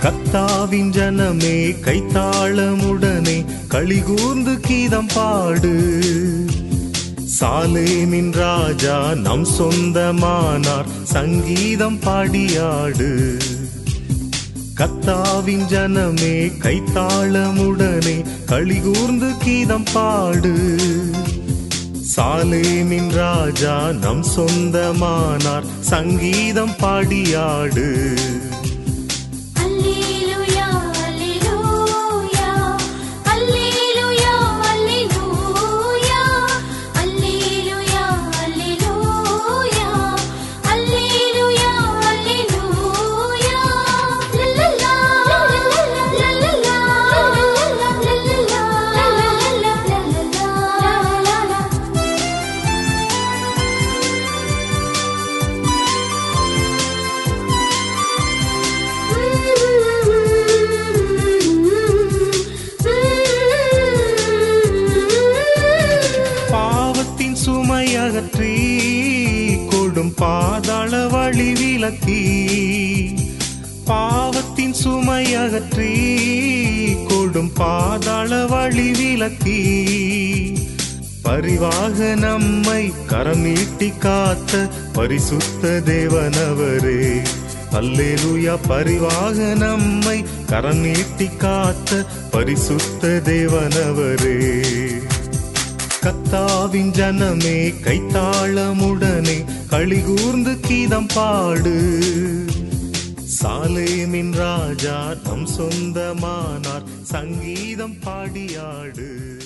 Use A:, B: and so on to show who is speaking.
A: கத்தாவின் ஜனமே கைத்தாளமுடனே களிகூர்ந்து கீதம் பாடு சாலேமின் ராஜா நம் சொந்தமானார் சங்கீதம் பாடியாடு கத்தாவின் ஜனமே கைத்தாளமுடனே களிகூர்ந்து கீதம் பாடு சாலேமின் ராஜா நம் சொந்தமானார் சங்கீதம் பாடியாடு
B: அல்லேலூயா அல்லேலூயா அல்லேலூயா அல்லேலூயா அல்லேலூயா அல்லேலூயா அல்லேலூயா அல்லேலூயா லல்லலா லல்லலா லல்லலா லல்லலா
A: பாவத்தின் சுமை அகற்றி கொடும் பாதாள வழி விலக்கி பாவத்தின் சுமை அகற்றி கொடும் பாதாள வழி விலக்கி பரிவாக நம்மை கரம் நீட்டி காத்த பரிசுத்த தேவனவரே அல்லேலூயா பரிவாக நம்மை கரம் நீட்டி காத்த பரிசுத்த தேவனவரே கத்தாவின் ஜனமே கைத்தாளமுடனே களிகூர்ந்து கீதம் பாடு சாலேமின் ராஜா நம் சொந்தமானார் சங்கீதம் பாடியாடு